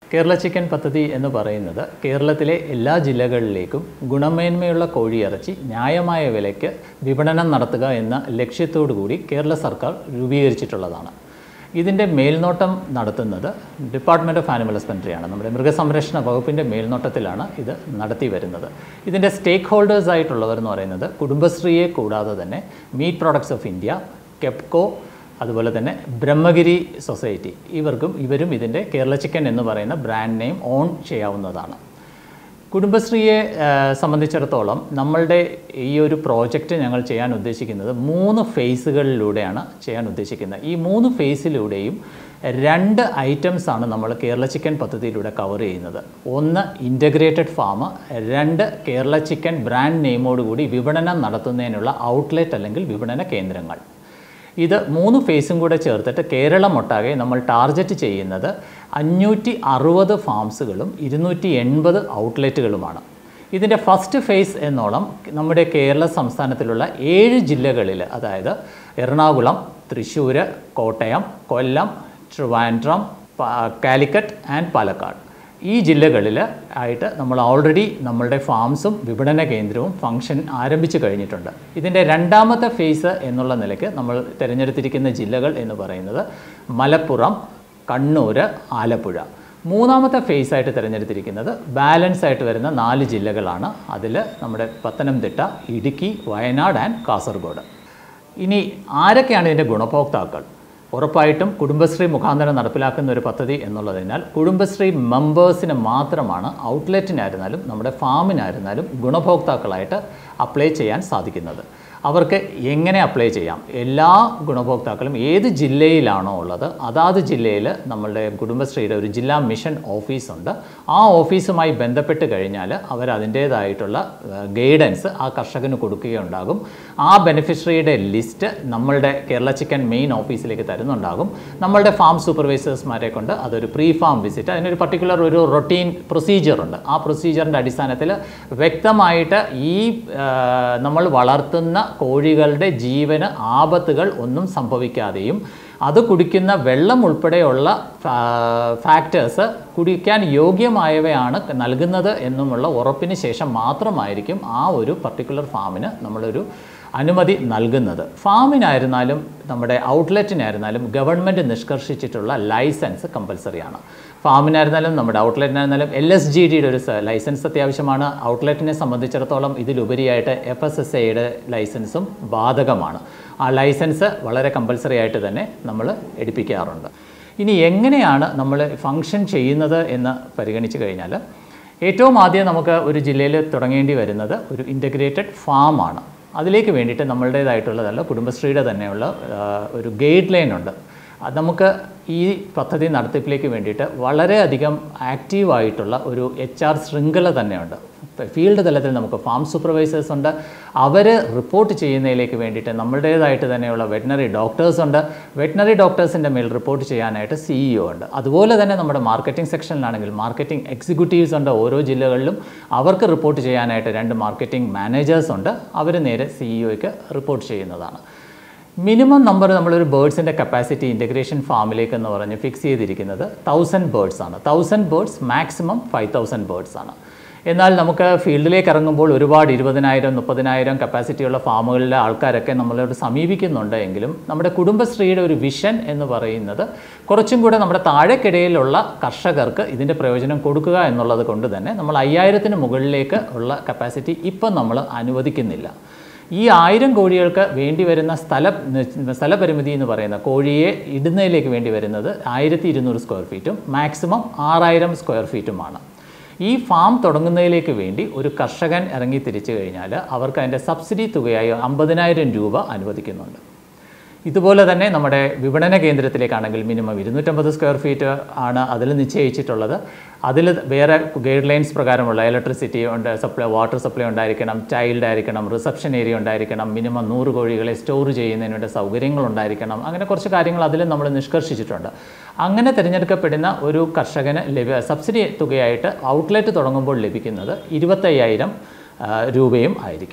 Kerala chicken പദ്ധതി എന്ന് പറയുന്നത് കേരളത്തിലെ എല്ലാ ജില്ലകളിലേക്കും ഗുണമേന്മയുള്ള കോഴിയിറച്ചി ന്യായമായ വിലയ്ക്ക് വിപണനം നടത്തുക എന്ന ലക്ഷ്യത്തോടു കൂടി കേരള സർക്കാർ രൂപീകരിച്ചിട്ടുള്ളതാണ് ഇതിൻ്റെ മേൽനോട്ടം നടത്തുന്നത് ഡിപ്പാർട്ട്മെൻറ്റ് ഓഫ് ആനിമൽ ഹസ്ബൻഡറിയാണ് നമ്മുടെ മൃഗസംരക്ഷണ വകുപ്പിൻ്റെ മേൽനോട്ടത്തിലാണ് ഇത് നടത്തി വരുന്നത് ഇതിൻ്റെ സ്റ്റേക്ക് ഹോൾഡേഴ്സ് ആയിട്ടുള്ളവർ എന്ന് പറയുന്നത് കുടുംബശ്രീയെ കൂടാതെ തന്നെ meat products of India KEPCO അതുപോലെ തന്നെ ബ്രഹ്മഗിരി സൊസൈറ്റി ഇവർക്കും ഇവരും ഇതിൻ്റെ കേരള ചിക്കൻ എന്ന് പറയുന്ന ബ്രാൻഡ് നെയിം ഓൺ ചെയ്യാവുന്നതാണ് കുടുംബശ്രീയെ ആ, സംബന്ധിച്ചിടത്തോളം നമ്മളുടെ ഈ ഒരു പ്രോജക്റ്റ് ഞങ്ങൾ ചെയ്യാൻ ഉദ്ദേശിക്കുന്നത് മൂന്ന് ഫേസുകളിലൂടെയാണ് ചെയ്യാൻ ഉദ്ദേശിക്കുന്നത് ഈ മൂന്ന് ഫേസിലൂടെയും രണ്ട് ഐറ്റംസ് ആണ് നമ്മൾ കേരള ചിക്കൻ പദ്ധതിയിലൂടെ കവർ ചെയ്യുന്നത് ഒന്ന് ഇൻ്റഗ്രേറ്റഡ് ഫാം രണ്ട് കേരള ചിക്കൻ ബ്രാൻഡ് നെയിമോടുകൂടി വിപണനം നടത്തുന്നതിനുള്ള ഔട്ട്ലെറ്റ് അല്ലെങ്കിൽ വിപണന കേന്ദ്രങ്ങൾ ഇത് മൂന്ന് ഫേസും കൂടെ ചേർത്തിട്ട് കേരളം ഒട്ടാകെ നമ്മൾ ടാർഗറ്റ് ചെയ്യുന്നത് അഞ്ഞൂറ്റി അറുപത് ഫാംസുകളും ഇരുന്നൂറ്റി എൺപത് ഔട്ട്ലെറ്റുകളുമാണ് ഇതിൻ്റെ ഫസ്റ്റ് ഫേസ് എന്നോളം നമ്മുടെ കേരള സംസ്ഥാനത്തിലുള്ള ഏഴ് ജില്ലകളിൽ അതായത് എറണാകുളം തൃശ്ശൂർ കോട്ടയം കൊല്ലം ട്രിവാൻഡ്രം പ- കാലിക്കറ്റ് ആൻഡ് പാലക്കാട് ഈ ജില്ലകളിൽ ആയിട്ട് നമ്മൾ ഓൾറെഡി നമ്മളുടെ ഫാംസും വിപണന കേന്ദ്രവും ഫംഗ്ഷൻ ആരംഭിച്ചു കഴിഞ്ഞിട്ടുണ്ട് ഇതിൻ്റെ രണ്ടാമത്തെ ഫേസ് എന്നുള്ള നിലയ്ക്ക് നമ്മൾ തിരഞ്ഞെടുത്തിരിക്കുന്ന ജില്ലകൾ എന്ന് പറയുന്നത് മലപ്പുറം കണ്ണൂർ ആലപ്പുഴ മൂന്നാമത്തെ ഫേസ് ആയിട്ട് തിരഞ്ഞെടുത്തിരിക്കുന്നത് ബാലൻസ് ആയിട്ട് വരുന്ന നാല് ജില്ലകളാണ് അതിൽ നമ്മുടെ പത്തനംതിട്ട ഇടുക്കി വയനാട് ആൻഡ് കാസർഗോഡ് ഇനി ആരൊക്കെയാണ് ഇതിൻ്റെ ഗുണഭോക്താക്കൾ ഉറപ്പായിട്ടും കുടുംബശ്രീ മുഖാന്തരം നടപ്പിലാക്കുന്ന ഒരു പദ്ധതി എന്നുള്ളതിനാൽ കുടുംബശ്രീ മെമ്പേഴ്സിന് മാത്രമാണ് ഔട്ട്ലെറ്റിനായിരുന്നാലും നമ്മുടെ ഫാമിനായിരുന്നാലും ഗുണഭോക്താക്കളായിട്ട് അപ്ലൈ ചെയ്യാൻ സാധിക്കുന്നത് അവർക്ക് എങ്ങനെ അപ്ലൈ ചെയ്യാം എല്ലാ ഗുണഭോക്താക്കളും ഏത് ജില്ലയിലാണോ ഉള്ളത് അതാത് ജില്ലയിൽ നമ്മളുടെ കുടുംബശ്രീയുടെ ഒരു ജില്ലാ മിഷൻ ഓഫീസുണ്ട് ആ ഓഫീസുമായി ബന്ധപ്പെട്ട് കഴിഞ്ഞാൽ അവർ അതിൻ്റേതായിട്ടുള്ള ഗൈഡൻസ് ആ കർഷകന് കൊടുക്കുകയുണ്ടാകും ആ ബെനിഫിഷ്യറിയുടെ ലിസ്റ്റ് നമ്മളുടെ കേരള ചിക്കൻ മെയിൻ ഓഫീസിലേക്ക് തരുന്നുണ്ടാകും നമ്മളുടെ ഫാം സൂപ്പർവൈസേഴ്സ്മാരെ കൊണ്ട് അതൊരു പ്രീ ഫാം വിസിറ്റ് അതിനൊരു പർട്ടിക്കുലർ ഒരു റൊട്ടീൻ പ്രൊസീജിയർ ഉണ്ട് ആ പ്രൊസീജിയറിൻ്റെ അടിസ്ഥാനത്തിൽ വ്യക്തമായിട്ട് ഈ ആ, നമ്മൾ വളർത്തുന്ന കോഴികളുടെ ജീവന് ആപത്തുകൾ ഒന്നും സംഭവിക്കാതെയും അത് കുടിക്കുന്ന വെള്ളം ഉൾപ്പെടെയുള്ള ഫാക്ടേഴ്സ് കുടിക്കാൻ യോഗ്യമായവയാണ് നൽകുന്നത് എന്നുമുള്ള ഉറപ്പിന് ശേഷം മാത്രമായിരിക്കും ആ ഒരു പർട്ടിക്കുലർ ഫാമിന് നമ്മളൊരു അനുമതി നൽകുന്നത് ഫാമിനായിരുന്നാലും നമ്മുടെ ഔട്ട്ലെറ്റിനായിരുന്നാലും ഗവൺമെൻറ് നിഷ്കർഷിച്ചിട്ടുള്ള ലൈസൻസ് കമ്പൽസറിയാണ് ഫാമിനായിരുന്നാലും നമ്മുടെ ഔട്ട്ലെറ്റിനായിരുന്നാലും എൽ എസ് ജി ഡിയുടെ ഒരു സ- ലൈസൻസ് അത്യാവശ്യമാണ് ഔട്ട്ലെറ്റിനെ സംബന്ധിച്ചിടത്തോളം ഇതിലുപരിയായിട്ട് എഫ് എസ് എസ് എയുടെ ലൈസൻസും ബാധകമാണ് ആ ലൈസൻസ് വളരെ കമ്പൽസറി ആയിട്ട് തന്നെ നമ്മൾ എടുപ്പിക്കാറുണ്ട് ഇനി എങ്ങനെയാണ് നമ്മൾ ഫങ്ഷൻ ചെയ്യുന്നത് എന്ന് പരിഗണിച്ച് കഴിഞ്ഞാൽ ഏറ്റവും ആദ്യം നമുക്ക് ഒരു ജില്ലയിൽ തുടങ്ങേണ്ടി വരുന്നത് ഒരു ഇൻ്റഗ്രേറ്റഡ് ഫാമാണ് അതിലേക്ക് വേണ്ടിയിട്ട് നമ്മളുടേതായിട്ടുള്ളതല്ല കുടുംബശ്രീയുടെ തന്നെയുള്ള ആ, ഒരു ഗൈഡ് ലൈൻ ഉണ്ട് അത് നമുക്ക് ഈ പദ്ധതി നടത്തിപ്പിലേക്ക് വേണ്ടിയിട്ട് വളരെയധികം ആക്റ്റീവായിട്ടുള്ള ഒരു എച്ച് ആർ ശൃംഖല തന്നെയുണ്ട് ഫീൽഡ് തലത്തിൽ നമുക്ക് ഫാം സൂപ്പർവൈസേഴ്സ് ഉണ്ട് അവർ റിപ്പോർട്ട് ചെയ്യുന്നതിലേക്ക് വേണ്ടിയിട്ട് നമ്മളുടേതായിട്ട് തന്നെയുള്ള വെറ്റിനറി ഡോക്ടേഴ്സ് ഉണ്ട് വെറ്റിനറി ഡോക്ടേഴ്സിൻ്റെ മേൽ റിപ്പോർട്ട് ചെയ്യാനായിട്ട് സിഇഒ ഉണ്ട് അതുപോലെ തന്നെ നമ്മുടെ മാർക്കറ്റിംഗ് സെക്ഷനിലാണെങ്കിൽ മാർക്കറ്റിംഗ് എക്സിക്യൂട്ടീവ്സ് ഉണ്ട് ഓരോ ജില്ലകളിലും അവർക്ക് റിപ്പോർട്ട് ചെയ്യാനായിട്ട് രണ്ട് മാർക്കറ്റിംഗ് മാനേജേഴ്സ് ഉണ്ട് അവർ നേരെ സിഇഒയ്ക്ക് റിപ്പോർട്ട് ചെയ്യുന്നതാണ് മിനിമം നമ്പർ നമ്മളൊരു ബേർഡ്സിൻ്റെ കപ്പാസിറ്റി ഇൻ്റഗ്രേഷൻ ഫാമിലേക്ക് എന്ന് പറഞ്ഞ് ഫിക്സ് ചെയ്തിരിക്കുന്നത് തൗസൻഡ് ബേർഡ്സ് ആണ് thousand birds maximum five thousand birds ആണ് എന്നാൽ നമുക്ക് ഫീൽഡിലേക്ക് ഇറങ്ങുമ്പോൾ ഒരുപാട് ഇരുപതിനായിരം മുപ്പതിനായിരം കപ്പാസിറ്റിയുള്ള ഫാമുകളിലെ ആൾക്കാരൊക്കെ നമ്മളോട് സമീപിക്കുന്നുണ്ട് എങ്കിലും നമ്മുടെ കുടുംബശ്രീയുടെ ഒരു വിഷൻ എന്ന് പറയുന്നത് കുറച്ചും കൂടെ നമ്മുടെ താഴെക്കിടയിലുള്ള കർഷകർക്ക് ഇതിൻ്റെ പ്രയോജനം കൊടുക്കുക എന്നുള്ളത് കൊണ്ട് തന്നെ നമ്മൾ അയ്യായിരത്തിന് മുകളിലേക്ക് ഉള്ള കപ്പാസിറ്റി ഇപ്പം നമ്മൾ അനുവദിക്കുന്നില്ല ഈ ആയിരം കോഴികൾക്ക് വേണ്ടി വരുന്ന സ്ഥല സ്ഥലപരിമിതി എന്ന് പറയുന്ന കോഴിയെ ഇടുന്നതിലേക്ക് വേണ്ടി വരുന്നത് ആയിരത്തി ഇരുന്നൂറ് സ്ക്വയർ ഫീറ്റും മാക്സിമം ആറായിരം സ്ക്വയർ ഫീറ്റുമാണ് ഈ ഫാം തുടങ്ങുന്നതിലേക്ക് വേണ്ടി ഒരു കർഷകൻ ഇറങ്ങി തിരിച്ചു കഴിഞ്ഞാൽ അവർക്ക് അതിൻ്റെ സബ്സിഡി തുകയായി അമ്പതിനായിരം രൂപ അനുവദിക്കുന്നുണ്ട് ഇതുപോലെ തന്നെ നമ്മുടെ വിപണന കേന്ദ്രത്തിലേക്കാണെങ്കിൽ മിനിമം ഇരുന്നൂറ്റമ്പത് സ്ക്വയർ ഫീറ്റ് ആണ് അതിൽ നിശ്ചയിച്ചിട്ടുള്ളത് അതിൽ വേറെ ഗൈഡ് ലൈൻസ് പ്രകാരമുള്ള ഇലക്ട്രിസിറ്റി ഉണ്ട് സപ്ലൈ വാട്ടർ സപ്ലൈ ഉണ്ടായിരിക്കണം ചൈൽഡ് ആയിരിക്കണം റിസപ്ഷൻ ഏരിയ ഉണ്ടായിരിക്കണം മിനിമം നൂറ് കോഴികളെ സ്റ്റോർ ചെയ്യുന്നതിന് വേണ്ട സൗകര്യങ്ങൾ ഉണ്ടായിരിക്കണം അങ്ങനെ കുറച്ച് കാര്യങ്ങൾ അതിൽ നമ്മൾ നിഷ്കർഷിച്ചിട്ടുണ്ട് അങ്ങനെ തിരഞ്ഞെടുക്കപ്പെടുന്ന ഒരു കർഷകന് ലഭ്യ സബ്സിഡി തുകയായിട്ട് ഔട്ട്ലെറ്റ് തുടങ്ങുമ്പോൾ ലഭിക്കുന്നത് ഇരുപത്തയ്യായിരം ആ, രൂപയും ആയിരിക്കും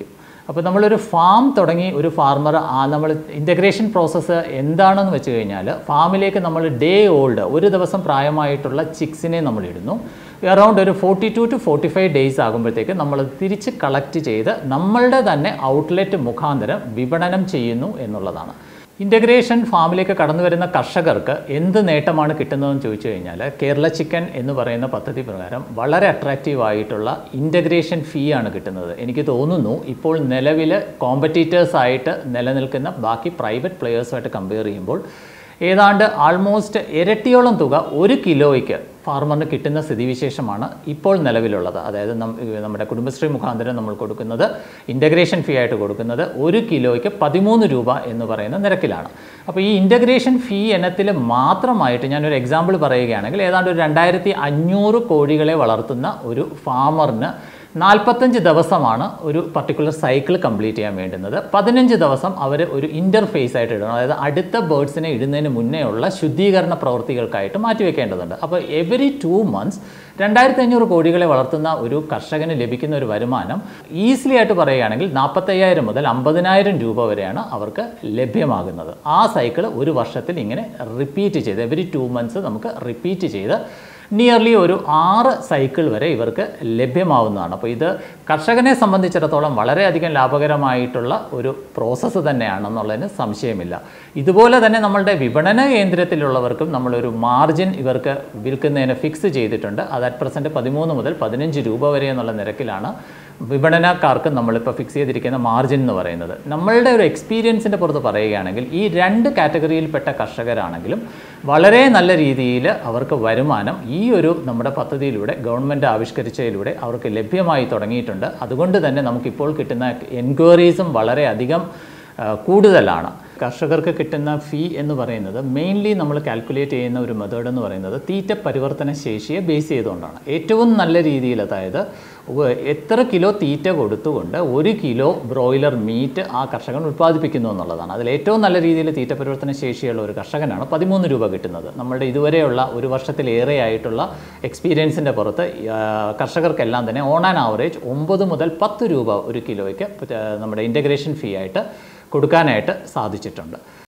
അപ്പോൾ നമ്മളൊരു ഫാം തുടങ്ങി ഒരു ഫാർമർ ആ നമ്മൾ ഇൻ്റഗ്രേഷൻ പ്രോസസ്സ് എന്താണെന്ന് വെച്ച് കഴിഞ്ഞാൽ ഫാമിലേക്ക് നമ്മൾ ഡേ ഓൾഡ് ഒരു ദിവസം പ്രായമായിട്ടുള്ള ചിക്സിനെ നമ്മൾ ഇടുന്നു അറൗണ്ട് ഒരു forty two two forty five days ആകുമ്പോഴത്തേക്ക് നമ്മൾ തിരിച്ച് കളക്ട് ചെയ്ത് നമ്മളുടെ തന്നെ ഔട്ട്ലെറ്റ് മുഖാന്തരം വിപണനം ചെയ്യുന്നു എന്നുള്ളതാണ് ഇൻ്റഗ്രേഷൻ ഫാമിലേക്ക് കടന്നു വരുന്ന കർഷകർക്ക് എന്ത് നേട്ടമാണ് കിട്ടുന്നതെന്ന് ചോദിച്ചു കഴിഞ്ഞാൽ കേരള ചിക്കൻ എന്ന് പറയുന്ന പദ്ധതി പ്രകാരം വളരെ അട്രാക്റ്റീവ് ആയിട്ടുള്ള ഇൻ്റഗ്രേഷൻ ഫീ ആണ് കിട്ടുന്നത് എനിക്ക് തോന്നുന്നു ഇപ്പോൾ നിലവിൽ കോമ്പറ്റീറ്റേഴ്സ് ആയിട്ട് നിലനിൽക്കുന്ന ബാക്കി പ്രൈവറ്റ് പ്ലെയേഴ്സുമായിട്ട് കമ്പയർ ചെയ്യുമ്പോൾ ഏതാണ്ട് ആൾമോസ്റ്റ് ഇരട്ടിയോളം തുക ഒരു കിലോയ്ക്ക് ഫാർമറിന് കിട്ടുന്ന സ്ഥിതിവിശേഷമാണ് ഇപ്പോൾ നിലവിലുള്ളത് അതായത് നം- നമ്മുടെ കുടുംബശ്രീ മുഖാന്തരം നമ്മൾ കൊടുക്കുന്നത് ഇൻ്റഗ്രേഷൻ ഫീ ആയിട്ട് കൊടുക്കുന്നത് ഒരു കിലോയ്ക്ക് പതിമൂന്ന് രൂപ എന്ന് പറയുന്ന നിരക്കിലാണ് അപ്പോൾ ഈ ഇൻ്റഗ്രേഷൻ ഫീ ഇനത്തിൽ മാത്രമായിട്ട് ഞാനൊരു എക്സാമ്പിൾ പറയുകയാണെങ്കിൽ ഏതാണ്ട് ഒരു രണ്ടായിരത്തി അഞ്ഞൂറ് കോഴികളെ വളർത്തുന്ന ഒരു ഫാമറിന് നാൽപ്പത്തഞ്ച് ദിവസമാണ് ഒരു പർട്ടിക്കുലർ സൈക്കിൾ കംപ്ലീറ്റ് ചെയ്യാൻ വേണ്ടുന്നത് പതിനഞ്ച് ദിവസം അവർ ഒരു ഇൻ്റർഫേസ് ആയിട്ട് ഇടണം അതായത് അടുത്ത ബേർഡ്സിനെ ഇടുന്നതിന് മുന്നേ ഉള്ള ശുദ്ധീകരണ പ്രവൃത്തികൾക്കായിട്ട് മാറ്റിവെക്കേണ്ടതുണ്ട് അപ്പോൾ എവറി ടു മന്ത്സ് രണ്ടായിരത്തി അഞ്ഞൂറ് കോഴികളെ വളർത്തുന്ന ഒരു കർഷകന് ലഭിക്കുന്ന ഒരു വരുമാനം ഈസിലി ആയിട്ട് പറയുകയാണെങ്കിൽ നാൽപ്പത്തയ്യായിരം മുതൽ അമ്പതിനായിരം രൂപ വരെയാണ് അവർക്ക് ലഭ്യമാകുന്നത് ആ സൈക്കിൾ ഒരു വർഷത്തിൽ ഇങ്ങനെ റിപ്പീറ്റ് ചെയ്ത് എവറി ടു മന്ത്സ് നമുക്ക് റിപ്പീറ്റ് ചെയ്ത് നിയർലി ഒരു ആറ് സൈക്കിൾ വരെ ഇവർക്ക് ലഭ്യമാവുന്നതാണ് അപ്പോൾ ഇത് കർഷകനെ സംബന്ധിച്ചിടത്തോളം വളരെയധികം ലാഭകരമായിട്ടുള്ള ഒരു പ്രോസസ്സ് തന്നെയാണെന്നുള്ളതിന് സംശയമില്ല ഇതുപോലെ തന്നെ നമ്മളുടെ വിപണന കേന്ദ്രത്തിലുള്ളവർക്കും നമ്മളൊരു മാർജിൻ ഇവർക്ക് വിൽക്കുന്നതിന് ഫിക്സ് ചെയ്തിട്ടുണ്ട് അത് അറ്റ് പ്രസൻറ്റ് പതിമൂന്ന് മുതൽ പതിനഞ്ച് രൂപ വരെ എന്നുള്ള നിരക്കിലാണ് വിപണനക്കാർക്ക് നമ്മളിപ്പോൾ ഫിക്സ് ചെയ്തിരിക്കുന്ന മാർജിൻ എന്ന് പറയുന്നത് നമ്മളുടെ ഒരു എക്സ്പീരിയൻസിൻ്റെ പുറത്ത് പറയുകയാണെങ്കിൽ ഈ രണ്ട് കാറ്റഗറിയിൽപ്പെട്ട കർഷകരാണെങ്കിലും വളരെ നല്ല രീതിയിൽ അവർക്ക് വരുമാനം ഈ ഒരു നമ്മുടെ പദ്ധതിയിലൂടെ ഗവൺമെൻറ് ആവിഷ്കരിച്ചതിലൂടെ അവർക്ക് ലഭ്യമായി തുടങ്ങിയിട്ടുണ്ട് അതുകൊണ്ട് തന്നെ നമുക്കിപ്പോൾ കിട്ടുന്ന എൻക്വയറീസും വളരെയധികം ആ, കൂടുതലാണ് കർഷകർക്ക് കിട്ടുന്ന ഫീ എന്ന് പറയുന്നത് മെയിൻലി നമ്മൾ കാൽക്കുലേറ്റ് ചെയ്യുന്ന ഒരു മെത്തേഡ് എന്ന് പറയുന്നത് തീറ്റ പരിവർത്തന ശേഷിയെ ബേസ് ചെയ്തുകൊണ്ടാണ് ഏറ്റവും നല്ല രീതിയിൽ അതായത് ഉവ്വ് എത്ര കിലോ തീറ്റ കൊടുത്തുകൊണ്ട് ഒരു കിലോ ബ്രോയിലർ മീറ്റ് ആ കർഷകൻ ഉൽപ്പാദിപ്പിക്കുന്നു എന്നുള്ളതാണ് അതിൽ ഏറ്റവും നല്ല രീതിയിൽ തീറ്റ പരിവർത്തന ശേഷിയുള്ള ഒരു കർഷകനാണ് പതിമൂന്ന് രൂപ കിട്ടുന്നത് നമ്മളുടെ ഇതുവരെയുള്ള ഒരു വർഷത്തിലേറെ ആയിട്ടുള്ള എക്സ്പീരിയൻസിൻ്റെ പുറത്ത് ആ, കർഷകർക്കെല്ലാം തന്നെ ഓൺ ആൻ ആവറേജ് ഒമ്പത് മുതൽ പത്ത് രൂപ ഒരു കിലോയ്ക്ക് ആ, നമ്മുടെ ഇൻ്റഗ്രേഷൻ ഫീ ആയിട്ട് കൊടുക്കാനായിട്ട് സാധിച്ചിട്ടുണ്ട്